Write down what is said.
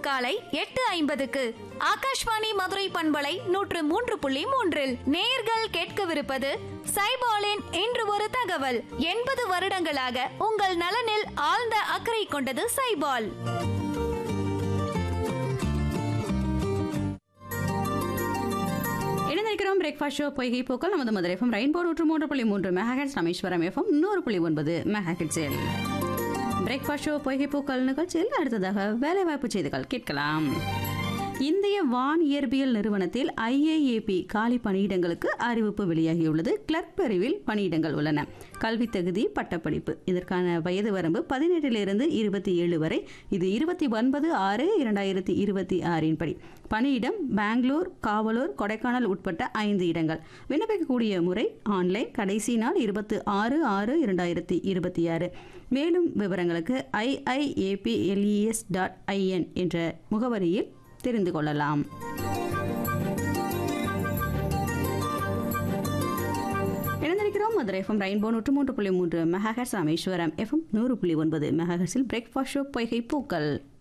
காலை எட்டு ஐம்பதுக்கு ஆகாஷ்வாணி மதுரை பண்பலை நூற்று மூன்று புள்ளி மூன்றில் நேர்கள் கேட்கவிருப்பது சைபாலின் இன்று ஒரு தகவல் எண்பது வருடங்களாக உங்கள் நலனில் ஆழ்ந்த அக்கறை கொண்டது சைபால் இணைந்திருக்கிறோம் பிரேக்ஃபாஸ்ட் ஷோ பொய்கை போக்கள் நமது மதுரை எஃப்எம் ரெயின்போ நூற்று மூன்று புள்ளி மூன்று மெகாஹெட்ஸ் ராமேஸ்வரம் எஃப்எம் நூறு புள்ளி ஒன்பது மெகாஹெட்ஸில் பிரேக்ஃபாஸ்ட் ஷோ பொய்கை போக்கள் நிகழ்ச்சியில் அடுத்ததாக வேலைவாய்ப்பு செய்திகள் கேட்கலாம் இந்திய வான் இயற்பியல் நிறுவனத்தில் ஐஏஏபி காலி பணியிடங்களுக்கு அறிவிப்பு வெளியாகியுள்ளது கிளர்க் பிரிவில் பணியிடங்கள் உள்ளன கல்வி தகுதி பட்டப்படிப்பு இதற்கான வயது வரம்பு பதினெட்டிலிருந்து இருபத்தி ஏழு வரை இது இருபத்தி ஒன்பது ஆறு இரண்டாயிரத்தி இருபத்தி ஆறின் படி பணியிடம் பெங்களூர் காவலூர் கொடைக்கானல் உட்பட்ட ஐந்து இடங்கள் விண்ணப்பிக்கக்கூடிய முறை ஆன்லைன் கடைசி நாள் இருபத்து ஆறு ஆறு இரண்டாயிரத்தி இருபத்தி ஆறு மேலும் விவரங்களுக்கு ஐஐஏபிஎல்இஎஸ் டாட் ஐஎன் என்ற முகவரியில் தெரிந்து கொள்ளலாம் இணைந்திருக்கிறோம் மதுரை எஃப்எம் ரெயின்போ நூற்று மூன்று புள்ளி மூன்று மெகாஹர்ஸ் ராமேஸ்வரம் எஃப்எம் நூறு புள்ளி ஒன்பது மெகாஹர்ஸில் பிரேக்ஃபாஸ்ட் ஷோ பொய்கை பூக்கள்